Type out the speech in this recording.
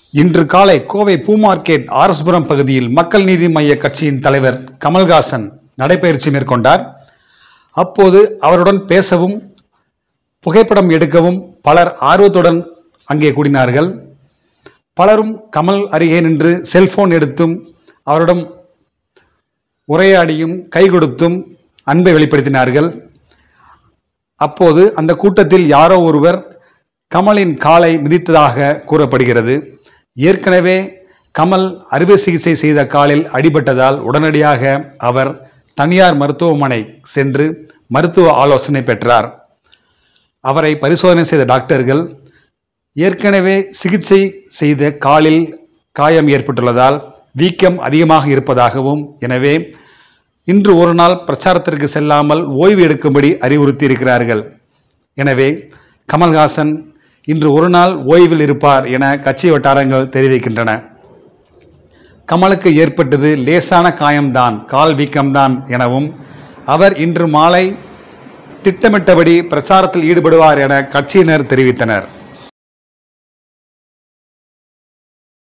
இன்று காலை கோவை பூ மார்க்கெட் ஆர்எஸ்புரம் பகுதியில் மக்கள் நீதி மய்ய கட்சியின் தலைவர் கமல்ஹாசன் நடைபயிற்சி மேற்கொண்டார் அப்போது அவருடன் பேசவும் புகைப்படம் எடுக்கவும் பலர் ஆர்வத்துடன் அங்கே கூடினார்கள் பலரும் கமல் அருகே நின்று செல்போன் எடுத்தும் அவரிடம் உரையாடியும் கை கொடுத்தும் அன்பை வெளிப்படுத்தினார்கள் அப்போது அந்த கூட்டத்தில் யாரோ ஒருவர் கமலின் காலை மிதித்ததாக கூறப்படுகிறது ஏற்கனவே கமல் அறுவை சிகிச்சை செய்த காலில் அடிபட்டதால் உடனடியாக அவர் தனியார் மருத்துவமனை சென்று மருத்துவ ஆலோசனை பெற்றார் அவரை பரிசோதனை செய்த டாக்டர்கள் ஏற்கனவே சிகிச்சை செய்த காலில் காயம் ஏற்பட்டுள்ளதால் வீக்கம் அதிகமாக இருப்பதாகவும் எனவே இன்று ஒரு நாள் பிரச்சாரத்திற்கு செல்லாமல் ஓய்வு எடுக்கும்படி அறிவுறுத்தி இருக்கிறார்கள் எனவே கமல்ஹாசன் இன்று ஒரு நாள் ஓய்வில் இருப்பார் என கட்சி வட்டாரங்கள் தெரிவிக்கின்றன கமலுக்கு ஏற்பட்டது லேசான காயம்தான் கால் வீக்கம்தான் எனவும் அவர் இன்று மாலை திட்டமிட்டபடி பிரச்சாரத்தில் ஈடுபடுவார் என கட்சியினர் தெரிவித்தனர்